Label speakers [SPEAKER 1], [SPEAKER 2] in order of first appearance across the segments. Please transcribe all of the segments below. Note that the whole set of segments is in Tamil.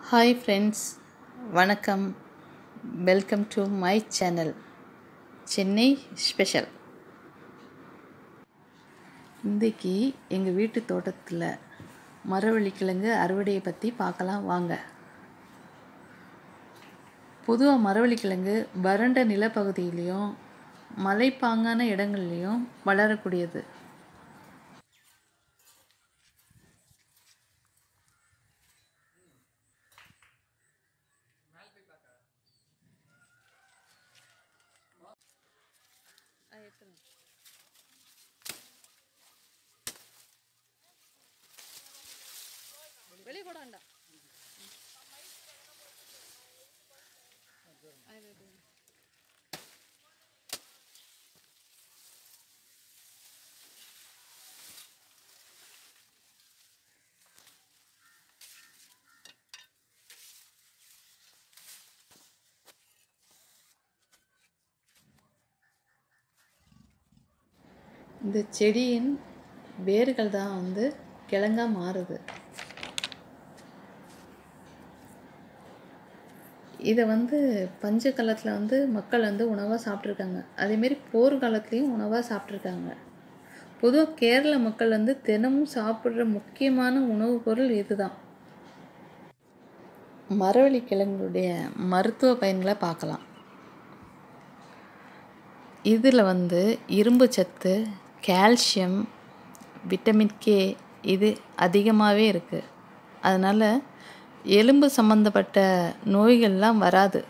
[SPEAKER 1] ஹாய் ஃப்ரெண்ட்ஸ் வணக்கம் welcome to my channel Chennai special இன்றைக்கி எங்கள் வீட்டு தோட்டத்தில் மரவள்ளிக்கிழங்கு அறுவடையை பற்றி பார்க்கலாம் வாங்க பொதுவாக மரவள்ளிக்கிழங்கு வறண்ட நிலப்பகுதியிலையும் மலைப்பாங்கான இடங்கள்லையும் வளரக்கூடியது வெளியே போட வேண்டாம் இந்த செடியின் வேர்கள் தான் வந்து கிழங்கா மாறுது இதை வந்து பஞ்ச காலத்தில் வந்து மக்கள் வந்து உணவாக சாப்பிட்ருக்காங்க அதேமாரி போர் காலத்துலேயும் உணவாக சாப்பிட்ருக்காங்க பொதுவாக கேரள மக்கள் வந்து தினமும் சாப்பிட்ற முக்கியமான உணவுப் பொருள் இதுதான் மரவள்ளி கிழங்குடைய மருத்துவ பயன்களை பார்க்கலாம் இதில் வந்து இரும்பு சத்து கால்சியம் விட்டமின் கே இது அதிகமாகவே இருக்குது அதனால் எலும்பு சம்மந்தப்பட்ட நோய்கள்லாம் வராது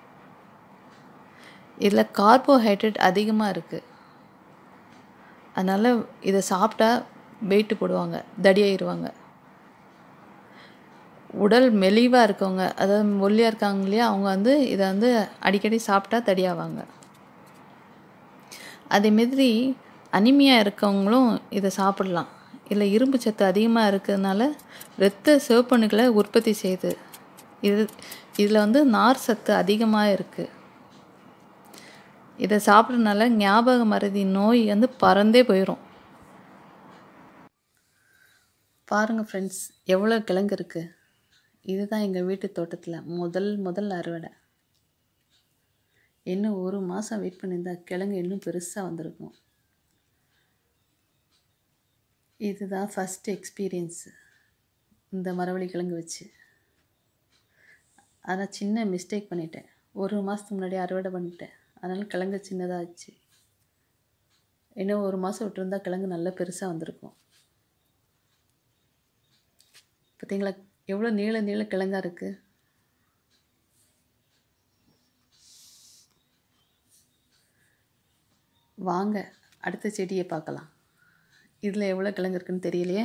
[SPEAKER 1] இதில் கார்போஹைட்ரேட் அதிகமாக இருக்குது அதனால் இதை சாப்பிட்டா வெயிட்டு போடுவாங்க தடியாயிருவாங்க உடல் மெலிவாக இருக்கவங்க அதாவது ஒல்லியாக இருக்காங்க இல்லையா அவங்க வந்து இதை வந்து அடிக்கடி சாப்பிட்டா தடியாவாங்க அதேமாரி அனிமியாக இருக்கவங்களும் இதை சாப்பிடலாம் இல்லை இரும்பு சத்து அதிகமாக இருக்கிறதுனால இரத்த சிவப்பணுக்களை உற்பத்தி செய்யுது இது இதில் வந்து நார் சத்து அதிகமாக இருக்குது இதை சாப்பிட்றதுனால ஞாபக மறதி நோய் வந்து பறந்தே போயிடும் பாருங்கள் ஃப்ரெண்ட்ஸ் எவ்வளோ கிழங்கு இருக்குது இதுதான் எங்கள் வீட்டு தோட்டத்தில் முதல் முதல் அறுவடை இன்னும் ஒரு மாதம் வெயிட் பண்ணியிருந்தா கிழங்கு இன்னும் பெருசாக வந்திருக்கும் இதுதான் ஃபஸ்ட்டு எக்ஸ்பீரியன்ஸு இந்த மரவள்ளி கிழங்கு வச்சு ஆனால் சின்ன மிஸ்டேக் பண்ணிட்டேன் ஒரு மாதத்துக்கு முன்னாடி அறுவடை பண்ணிட்டேன் அதனால் கிழங்கு சின்னதாக ஆச்சு இன்னும் ஒரு மாதம் விட்டுருந்தா கிழங்கு நல்லா பெருசாக வந்திருக்கும் பார்த்தீங்களா எவ்வளோ நீள நீள கிழங்கா இருக்குது வாங்க அடுத்த செடியை பார்க்கலாம் இதில் எவ்வளோ கிழங்கு இருக்குன்னு தெரியலையே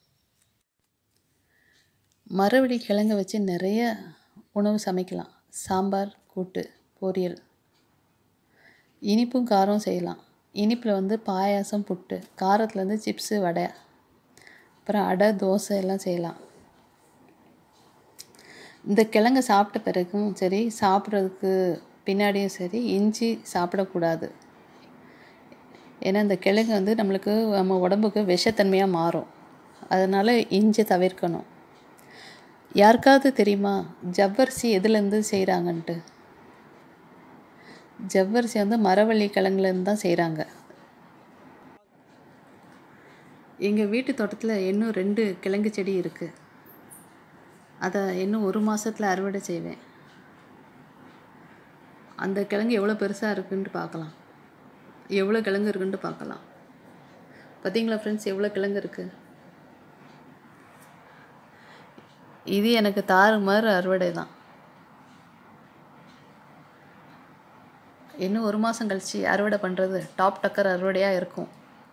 [SPEAKER 1] மரவள்ளி கிழங்கை வச்சு நிறைய உணவு சமைக்கலாம் சாம்பார் கூட்டு பொரியல் இனிப்பும் காரம் செய்யலாம் இனிப்பில் வந்து பாயாசம் புட்டு காரத்தில் வந்து சிப்ஸு வடை அப்புறம் அடை தோசை எல்லாம் செய்யலாம் இந்த கிழங்கை சாப்பிட்ட பிறகும் சரி சாப்பிட்றதுக்கு பின்னாடியும் சரி இஞ்சி சாப்பிடக்கூடாது ஏன்னா இந்த கிழங்கு வந்து நம்மளுக்கு நம்ம உடம்புக்கு விஷத்தன்மையாக மாறும் அதனால் இஞ்சி தவிர்க்கணும் யாருக்காவது தெரியுமா ஜவ்வரிசி எதுலேருந்து செய்கிறாங்கன்ட்டு ஜவ்வரிசி வந்து மரவள்ளி கிழங்குலேருந்து தான் செய்கிறாங்க எங்கள் வீட்டு தோட்டத்தில் இன்னும் ரெண்டு கிழங்கு செடி இருக்குது அதை இன்னும் ஒரு மாதத்தில் அறுவடை செய்வேன் அந்த கிழங்கு எவ்வளோ பெருசாக இருக்குன்ட்டு பார்க்கலாம் எவ்வளோ கிழங்கு இருக்குன்ட்டு பார்க்கலாம் பார்த்தீங்களா ஃப்ரெண்ட்ஸ் எவ்வளோ கிழங்கு இருக்குது இது எனக்கு தாறுமாறு அறுவடை தான் இன்னும் ஒரு மாதம் கழித்து அறுவடை பண்ணுறது டாப் டக்கர் அறுவடையாக இருக்கும்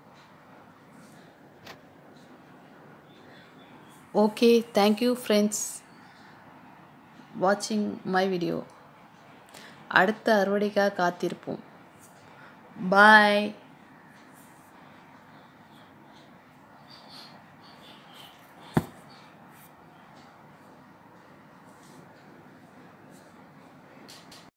[SPEAKER 1] ஓகே தேங்க்யூ ஃப்ரெண்ட்ஸ் வாட்சிங் மை வீடியோ அடுத்த அறுவடைக்காக காத்திருப்போம் பாய்